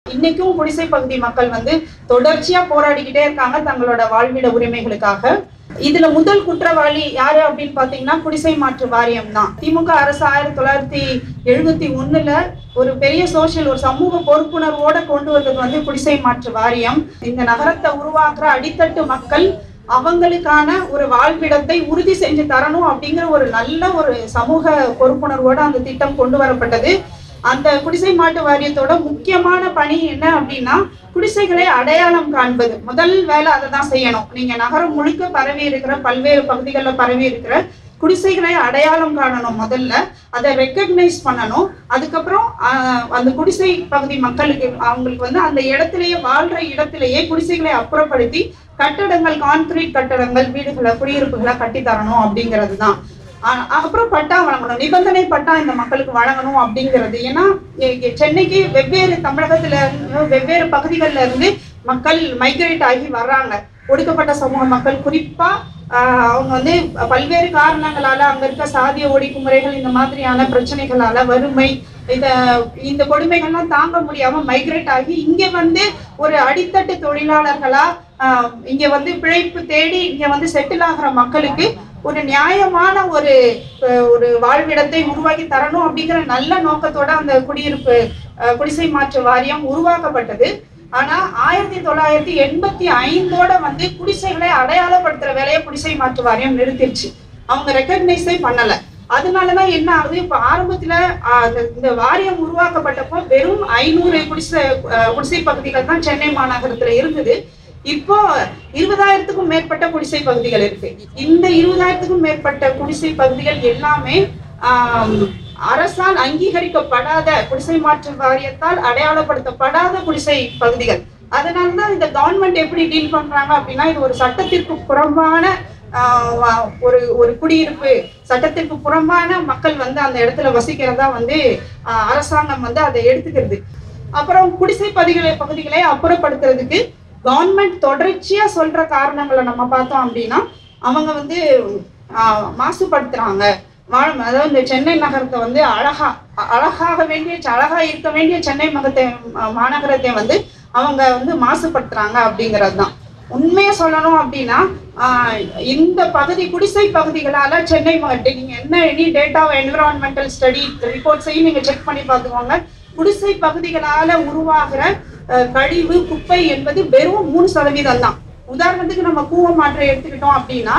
இன்னைக்கும் குடிசை பகுதி மக்கள் வந்து தொடர்ச்சியா போராடிக்கிட்டே இருக்காங்க தங்களோட வாழ்விட உரிமைகளுக்காக இதுல முதல் குற்றவாளி யாரு அப்படின்னு பாத்தீங்கன்னா குடிசை மாற்று வாரியம் தான் திமுக அரசு ஆயிரத்தி தொள்ளாயிரத்தி எழுபத்தி ஒண்ணுல ஒரு பெரிய சோசியல் ஒரு சமூக பொறுப்புணர்வோட கொண்டு வந்தது வந்து குடிசை மாற்று வாரியம் இந்த நகரத்தை உருவாக்குற அடித்தட்டு மக்கள் அவங்களுக்கான ஒரு வாழ்விடத்தை உறுதி செஞ்சு தரணும் அப்படிங்கிற ஒரு நல்ல ஒரு சமூக பொறுப்புணர்வோட அந்த திட்டம் கொண்டு வரப்பட்டது அந்த குடிசை மாட்டு வாரியத்தோட முக்கியமான பணி என்ன அப்படின்னா குடிசைகளை அடையாளம் காண்பது முதல் வேலை அதை தான் செய்யணும் நீங்க நகரம் முழுக்க பரவி இருக்கிற பல்வேறு பகுதிகளில் பரவி இருக்கிற குடிசைகளை அடையாளம் காணணும் முதல்ல அதை ரெக்கக்னைஸ் பண்ணணும் அதுக்கப்புறம் ஆஹ், அந்த குடிசை பகுதி மக்களுக்கு அவங்களுக்கு வந்து அந்த இடத்திலேயே வாழ்ற இடத்திலேயே குடிசைகளை அப்புறப்படுத்தி கட்டடங்கள் கான்கிரீட் கட்டடங்கள் வீடுகளை குடியிருப்புகளை கட்டி தரணும் அப்படிங்கிறது தான் ஆ- அப்புறம் பட்டா வழங்கணும் நிபந்தனை பட்டா இந்த மக்களுக்கு வழங்கணும் அப்படிங்கிறது ஏன்னா இ- இ- சென்னைக்கு வெவ்வேறு தமிழகத்துல இருந்து வெவ்வேறு பகுதிகளில் இருந்து மக்கள் மைக்ரேட் ஆகி வர்றாங்க ஒடுக்கப்பட்ட சமூக மக்கள் குறிப்பா ஆஹ், அவங்க வந்து பல்வேறு காரணங்களால அங்க இருக்க சாதிய ஒடுக்குமுறைகள் இந்த மாதிரியான பிரச்சனைகளால வறுமை இந்த இந்த கொடுமைகள்லாம் தாங்க முடியாம மைக்ரேட் ஆகி இங்க வந்து ஒரு அடித்தட்டு தொழிலாளர்களா ஆஹ், இங்க வந்து பிழைப்பு தேடி இங்க வந்து செட்டில் ஆகிற மக்களுக்கு ஒரு நியாயமான ஒரு அஹ், ஒரு வாழ்விடத்தை உருவாக்கி தரணும் அப்படிங்கிற நல்ல நோக்கத்தோட அந்த குடியிருப்பு அஹ், குடிசை மாற்று வாரியம் உருவாக்கப்பட்டது ஆனா ஆயிரத்தி தொள்ளாயிரத்தி எண்பத்தி ஐந்தோட வந்து குடிசைகளை அடையாளப்படுத்துற வேலையை குடிசை மாற்று வாரியம் நிறுத்திடுச்சு அவங்க ரெக்கக்னைஸே பண்ணல அதனாலதான் என்ன ஆகுது இப்ப ஆரம்பத்துல ஆஹ், இந்த- இந்த வாரியம் உருவாக்கப்பட்டப்போ வெறும் ஐநூறு குடிசை அஹ், குடிசை பகுதிகள் தான் சென்னை மாநகரத்துல இருந்தது இப்போ இருபதாயிரத்துக்கும் மேற்பட்ட குடிசை பகுதிகள் இருக்கு இந்த இருபதாயிரத்துக்கும் மேற்பட்ட குடிசை பகுதிகள் எல்லாமே ஆம், அரசால் அங்கீகரிக்கப்படாத குடிசை மாற்று வாரியத்தால் அடையாளப்படுத்தப்படாத குடிசை பகுதிகள் அதனாலதான் இந்த கவர்மெண்ட் எப்படி டீல் பண்றாங்க அப்படின்னா இது ஒரு சட்டத்திற்கு புறம்பான ஆஹ், வ- ஒரு ஒரு குடியிருப்பு சட்டத்திற்கு புறம்பான மக்கள் வந்து அந்த இடத்துல வசிக்கிறதா வந்து ஆஹ், அரசாங்கம் வந்து அதை எடுத்துக்கிறது அப்புறம் குடிசை பகுதிகளை பகுதிகளை அப்புறப்படுத்துறதுக்கு கவர்மெண்ட் தொடர்ச்சியா சொல்ற காரணங்களை நம்ம பார்த்தோம் அப்படின்னா அவங்க வந்து ஆஹ், மாசுபடுத்துறாங்க வாழ் அதாவது இந்த சென்னை நகரத்தை வந்து அழகா அ- அழகாக வேண்டிய அழகா இருக்க வேண்டிய சென்னை மகத்தை மா- மாநகரத்தை வந்து அவங்க வந்து மாசுபடுத்துறாங்க அப்படிங்கிறது தான் உண்மையை சொல்லணும் அப்படின்னா ஆஹ், இந்த பகுதி குடிசை பகுதிகளால சென்னை மாவட்ட நீங்க என்ன எனி டேட்டா என்விரான்மெண்டல் ஸ்டடி ரிப்போர்ட்ஸையும் நீங்க செக் பண்ணி பார்த்துக்கோங்க குடிசை பகுதிகளால உருவாகிற அஹ், கழிவு குப்பை என்பது வெறும் மூணு சதவீதம் தான் உதாரணத்துக்கு நம்ம கூவ மாற்றை எடுத்துக்கிட்டோம் அப்படின்னா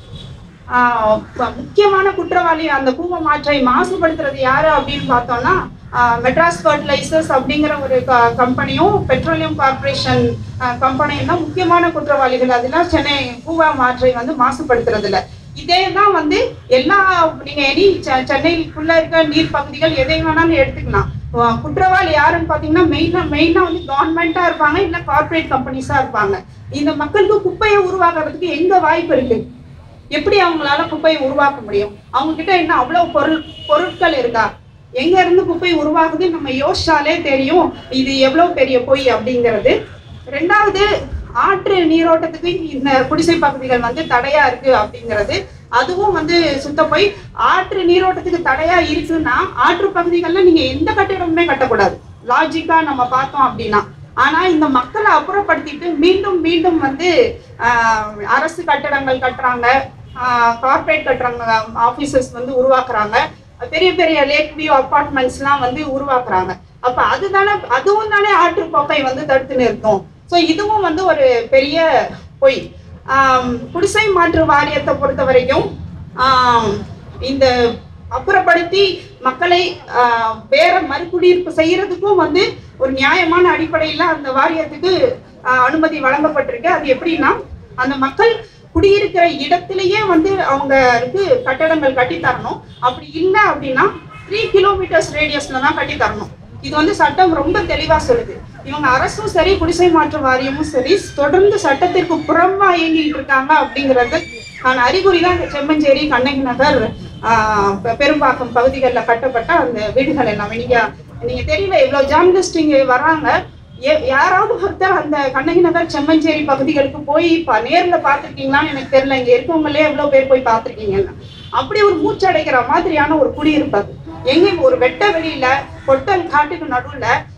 ஆஹ் ப- முக்கியமான குற்றவாளி அந்த கூவ மாற்றை மாசுபடுத்துறது யாரு அப்படின்னு பார்த்தோம்னா ஆஹ் மெட்ராஸ் ஃபர்டிலைசர்ஸ் அப்படிங்கிற ஒரு கம்பெனியும் பெட்ரோலியம் கார்பரேஷன் கம்பெனியும் தான் முக்கியமான குற்றவாளிகள் அதெல்லாம் சென்னை கூவா மாற்றை வந்து மாசுபடுத்துறதுல இதே தான் வந்து எல்லா நீங்க எனி செ- சென்னைக்குள்ள இருக்க நீர் பகுதிகள் எதை வேணாலும் எடுத்துக்கலாம் ஆஹ் குற்றவாளி யாருன்னு பாத்தீங்கன்னா மெயினா மெயினா வந்து கவர்மெண்டா இருப்பாங்க இல்ல கார்ப்பரேட் கம்பெனிஸா இருப்பாங்க இந்த மக்களுக்கு குப்பையை உருவாக்குறதுக்கு எங்க வாய்ப்பு இருக்கு எப்படி அவங்களால குப்பையை உருவாக்க முடியும் அவங்க கிட்ட என்ன அவ்வளவு பொருள் பொருட்கள் இருக்கா எங்க இருந்து குப்பை உருவாகுது நம்ம யோசிச்சாலே தெரியும் இது எவ்வளவு பெரிய பொய் அப்படிங்கிறது ரெண்டாவது ஆற்று நீரோட்டத்துக்கு இந்த குடிசை பகுதிகள் வந்து தடையா இருக்கு அப்படிங்கிறது அதுவும் வந்து சுத்த போய் ஆற்று நீரோட்டத்துக்கு தடையா இருக்குன்னா ஆற்று பகுதிகள்ல நீங்க எந்த கட்டிடமுமே கட்டக்கூடாது லாஜிக்கா நம்ம பார்த்தோம் அப்படின்னா ஆனா இந்த மக்களை அப்புறப்படுத்திட்டு மீண்டும் மீண்டும் வந்து ஆஹ், அரசு கட்டடங்கள் கட்டுறாங்க கார்ப்பரேட் கட்டுறாங்க ஆபீசஸ் வந்து உருவாக்குறாங்க பெரிய பெரிய லேக் வியூ அப்பார்ட்மெண்ட்ஸ்லாம் வந்து உருவாக்குறாங்க அப்ப அதுதானே அதுவும் தானே ஆற்றுப்போக்கை வந்து தடுத்து நிறுத்தும் ஸோ இதுவும் வந்து ஒரு பெரிய பொய் ஆம், குடிசை மாற்று வாரியத்தை பொறுத்த வரைக்கும் ஆம், இந்த அப்புறப்படுத்தி மக்களை ஆஹ், வேற மறுகுடியிருப்பு செய்யறதுக்கும் வந்து ஒரு நியாயமான அடிப்படையில் அந்த வாரியத்துக்கு ஆஹ், அனுமதி வழங்கப்பட்டிருக்கு அது எப்படின்னா அந்த மக்கள் குடியிருக்கிற இடத்திலேயே வந்து அவங்களுக்கு கட்டடங்கள் கட்டி தரணும் அப்படி இல்லை அப்படின்னா த்ரீ கிலோமீட்டர்ஸ் ரேடியஸ்ல தான் கட்டி தரணும் இது வந்து சட்டம் ரொம்ப தெளிவா சொல்லுது இவங்க அரசும் சரி குடிசை மாற்று வாரியமும் சரி தொடர்ந்து சட்டத்திற்கு புறம்பா இயங்கிட்டு இருக்காங்க அப்படிங்கிறது ஆன அறிகுறி தான் இந்த செம்மஞ்சேரி கண்ணகி நகர் ஆஹ், பெ- பெரும்பாக்கம் பகுதிகளில் கட்டப்பட்ட அந்த வீடுகள் எல்லாமே நீங்க நீங்க தெரியல இவ்வளவு ஜேர்னலிஸ்ட் இங்க வராங்க ஏ- யாராவது ஒருத்தர் அந்த கண்ணகி நகர் செம்மஞ்சேரி பகுதிகளுக்கு போய் ப- நேர்ல பார்த்திருக்கீங்களான்னு எனக்கு தெரியல இங்க இருக்கவங்களே எவ்வளவு பேர் போய் பார்த்திருக்கீங்கன்னு அப்படி ஒரு மூச்சடைக்கிற மாதிரியான ஒரு குடியிருப்பு அது எங்கேயும் ஒரு வெட்ட வெளியில கொட்டல் காட்டுக்கு நடுவுல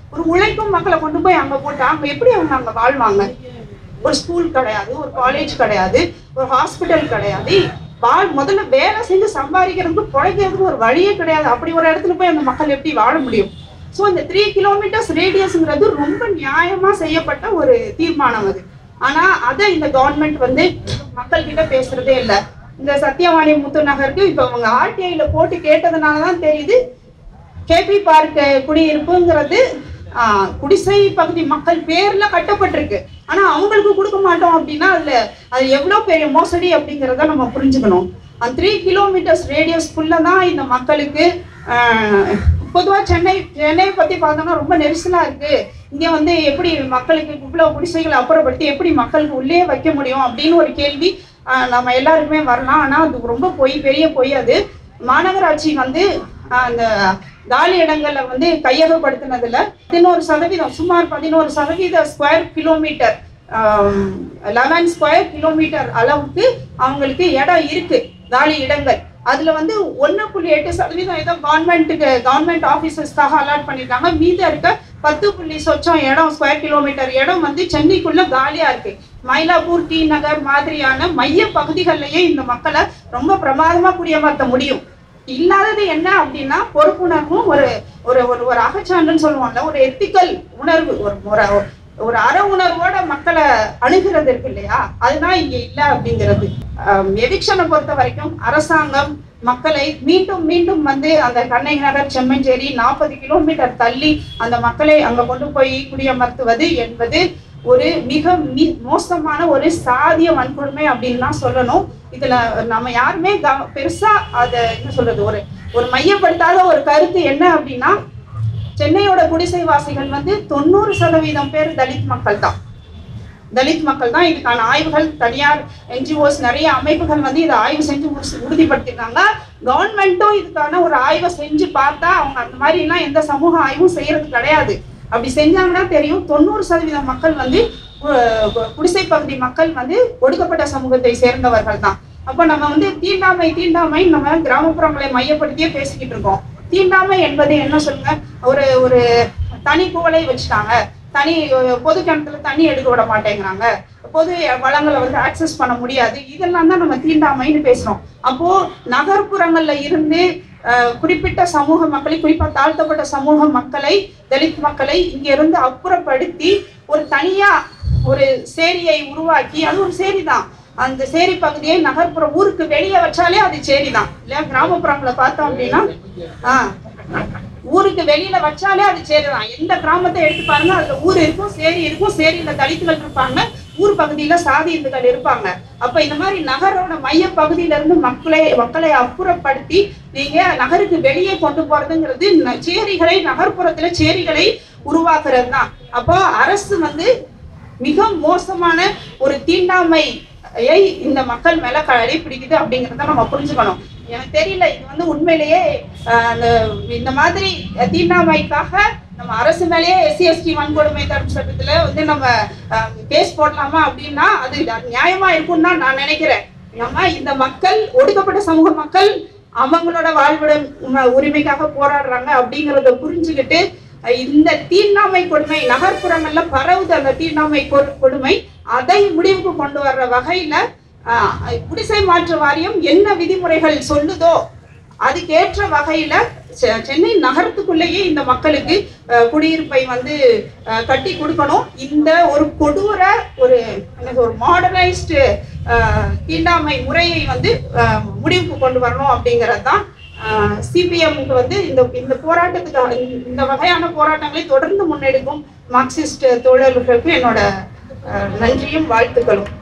ஒரு உழைக்கும் மக்களை கொண்டு போய் அங்க போட்டா அங்க எப்படி அவங்க அங்க வாழ்வாங்க ஒரு ஸ்கூல் கிடையாது ஒரு காலேஜ் கிடையாது ஒரு ஹாஸ்பிட்டல் கிடையாது வாழ் முதல்ல வேலை செஞ்சு சம்பாதிக்கிறதுக்கு பிழைக்கிறதுக்கு ஒரு வழியே கிடையாது அப்படி ஒரு இடத்துல போய் அந்த மக்கள் எப்படி வாழ முடியும் ஸோ இந்த த்ரீ கிலோமீட்டர்ஸ் ரேடியஸ்ங்கிறது ரொம்ப நியாயமா செய்யப்பட்ட ஒரு தீர்மானம் அது ஆனா அதை இந்த கவர்மெண்ட் வந்து மக்கள் கிட்ட பேசுறதே இல்லை இந்த சத்தியவாணி முத்து நகருக்கு இப்போ அவங்க ஆர்டிஐல போட்டு கேட்டதுனால தான் தெரியுது கேபி பார்க் குடியிருப்புங்கிறது ஆஹ், குடிசை பகுதி மக்கள் பேர்ல கட்டப்பட்டிருக்கு ஆனா அவங்களுக்கு கொடுக்க மாட்டோம் அப்படின்னா அதுல அது எவ்வளவு பெரிய மோசடி அப்படிங்கிறத நம்ம புரிஞ்சுக்கணும் அந்த த்ரீ கிலோமீட்டர்ஸ் ரேடியஸ்க்குள்ள தான் இந்த மக்களுக்கு ஆஹ், பொதுவா சென்னை சென்னையை பத்தி பார்த்தோம்னா ரொம்ப நெரிசலா இருக்கு இங்க வந்து எப்படி மக்களுக்கு இவ்வளவு குடிசைகளை அப்புறப்படுத்தி எப்படி மக்களுக்கு உள்ளே வைக்க முடியும் அப்படின்னு ஒரு கேள்வி ஆஹ், நம்ம எல்லாருக்குமே வரலாம் ஆனா அது ரொம்ப பொய் பெரிய பொய் அது மாநகராட்சி வந்து ஆஹ், அந்த காலி இடங்கள்ல வந்து கையகப்படுத்தினதுல பதினோரு சதவீதம் சுமார் பதினோரு சதவீத square kilometre eleven square kilometre அளவுக்கு அவங்களுக்கு இடம் இருக்கு காலி இடங்கள் அதுல வந்து ஒண்ணு புள்ளி எட்டு சதவீதம் ஏதோ கவர்மெண்ட்டுக்கு கவர்மெண்ட் ஆஃபீஸர்ஸ்க்காக அலாட் பண்ணிருக்காங்க மீதம் இருக்க பத்து புள்ளி சொச்சம் இடம் ஸ்கொயர் கிலோமீட்டர் இடம் வந்து சென்னைக்குள்ள காலியா இருக்கு மயிலாப்பூர் டி நகர் மாதிரியான மைய பகுதிகளிலேயே இந்த மக்களை ரொம்ப பிரமாதமா குடியமர்த்த முடியும் இல்லாதது என்ன அப்படின்னா பொறுப்புணர்வும் ஒரு ஒரு ஒரு ஒரு அகச்சான்றுன்னு சொல்லுவாங்கல்ல ஒரு எத்திக்கல் உணர்வு ஒரு ஒரு ஒரு அற உணர்வோட மக்களை அணுகிறது இருக்கு இல்லையா அதுதான் இங்க இல்ல அப்படிங்கிறது எவிக்ஷனை பொறுத்த வரைக்கும் அரசாங்கம் மக்களை மீண்டும் மீண்டும் வந்து அந்த கண்ணகி நகர் செம்மஞ்சேரி நாற்பது கிலோமீட்டர் தள்ளி அந்த மக்களை அங்க கொண்டு போய் குடியமர்த்துவது என்பது ஒரு மிக மி- மோசமான ஒரு சாதிய வன்கொடுமை அப்படின்னு தான் சொல்லணும் இதுல நம்ம யாருமே கவ- பெருசா அத என்ன சொல்றது ஒரு ஒரு மையப்படுத்தாத ஒரு கருத்து என்ன அப்படின்னா சென்னையோட குடிசைவாசிகள் வந்து தொண்ணூறு சதவீதம் பேர் தலித் மக்கள் தான் தலித் மக்கள் தான் இதுக்கான ஆய்வுகள் தனியார் என்ஜிஓஸ் நிறைய அமைப்புகள் வந்து இதை ஆய்வு செஞ்சு உறுதி- உறுதிப்படுத்திருக்காங்க கவர்மெண்ட்டும் இதுக்கான ஒரு ஆய்வை செஞ்சு பார்த்தா அவங்க அந்த மாதிரிலாம் எந்த சமூக ஆய்வும் செய்யறது கிடையாது அப்படி செஞ்சாங்கன்னா தெரியும் தொண்ணூறு சதவீத மக்கள் வந்து கு- கு- குடிசை பகுதி மக்கள் வந்து ஒடுக்கப்பட்ட சமூகத்தை சேர்ந்தவர்கள் தான் அப்போ நம்ம வந்து தீண்டாமை தீண்டாமை நம்ம கிராமப்புறங்களை மையப்படுத்தியே பேசிக்கிட்டு இருக்கோம் தீண்டாமை என்பது என்ன சொல்லுங்க ஒரு ஒரு தனி குவளை வச்சுட்டாங்க தனி அஹ், பொது கிணத்துல தண்ணி எடுக்க விட மாட்டேங்கிறாங்க பொது வளங்களை வந்து ஆக்சஸ் பண்ண முடியாது இதெல்லாம் தான் நம்ம தீண்டாமைன்னு பேசுறோம் அப்போ நகர்ப்புறங்கள்ல இருந்து அஹ், குறிப்பிட்ட சமூக மக்களை குறிப்பா தாழ்த்தப்பட்ட சமூக மக்களை தலித் மக்களை இங்க இருந்து அப்புறப்படுத்தி ஒரு தனியா ஒரு சேரியை உருவாக்கி அது ஒரு சேரி தான் அந்த சேரி பகுதியை நகர்ப்புற ஊருக்கு வெளியே வச்சாலே அது சேரி தான் இல்லையா கிராமப்புறங்களை பார்த்தோம் அப்படின்னா ஆஹ் ஊருக்கு வெளியில வச்சாலே அது சேரிதான் எந்த கிராமத்தை எடுத்து பாருங்க அதுல ஊர் இருக்கும் சேரி இருக்கும் சேரியில தலித்துகள் இருப்பாங்க ஊர் பகுதியில சாதி இந்துக்கள் இருப்பாங்க அப்ப இந்த மாதிரி நகரோட மைய பகுதியில இருந்து மக்களை மக்களை அப்புறப்படுத்தி நீங்க நகருக்கு வெளியே கொண்டு போறதுங்கிறது ந- சேரிகளை நகர்ப்புறத்துல சேரிகளை உருவாக்குறது தான் அப்போ அரசு வந்து மிக மோசமான ஒரு தீண்டாமையை இந்த மக்கள் மேல கடைபிடிக்குது அப்படிங்கறத நம்ம புரிஞ்சுக்கணும் எனக்கு தெரியல இது வந்து உண்மையிலேயே ஆஹ், அந்த இந்த மாதிரி தீண்டாமைக்காக நம்ம அரசு மேலேயே எஸ்சி எஸ்டி வன்கொடுமை தடுப்பு சட்டத்துல வந்து நம்ம கேஸ் போடலாமா அப்படின்னா அது நியாயமா இருக்கும்னு தான் நான் நினைக்கிறேன் நம்ம இந்த மக்கள் ஒடுக்கப்பட்ட சமூக மக்கள் அவங்களோட வாழ்விட உம- உரிமைக்காக போராடுறாங்க அப்படிங்கறத புரிஞ்சுக்கிட்டு அஹ், இந்த தீண்டாமை கொடுமை நகர்ப்புறங்கள்ல பரவுது அந்த தீண்டாமை கொ- கொடுமை அதை முடிவுக்கு கொண்டு வர்ற வகையில அஹ், குடிசை மாற்று வாரியம் என்ன விதிமுறைகள் சொல்லுதோ அதுக்கேற்ற வகையில செ- சென்னை நகரத்துக்குள்ளேயே இந்த மக்களுக்கு அஹ், குடியிருப்பை வந்து அஹ், கட்டி கொடுக்கணும் இந்த ஒரு கொடூர ஒரு என்ன ஒரு மாடர்னைஸ்டு தீண்டாமை முறையை வந்து அஹ், முடிவுக்கு கொண்டு வரணும் அப்படிங்கிறது தான் சிபிஎம்க்கு வந்து இந்த இந்த போராட்டத்துக்கு இந்த வகையான போராட்டங்களை தொடர்ந்து முன்னெடுக்கும் மார்க்சிஸ்ட் தோழர்களுக்கு என்னோட அஹ், நன்றியும் வாழ்த்துக்களும்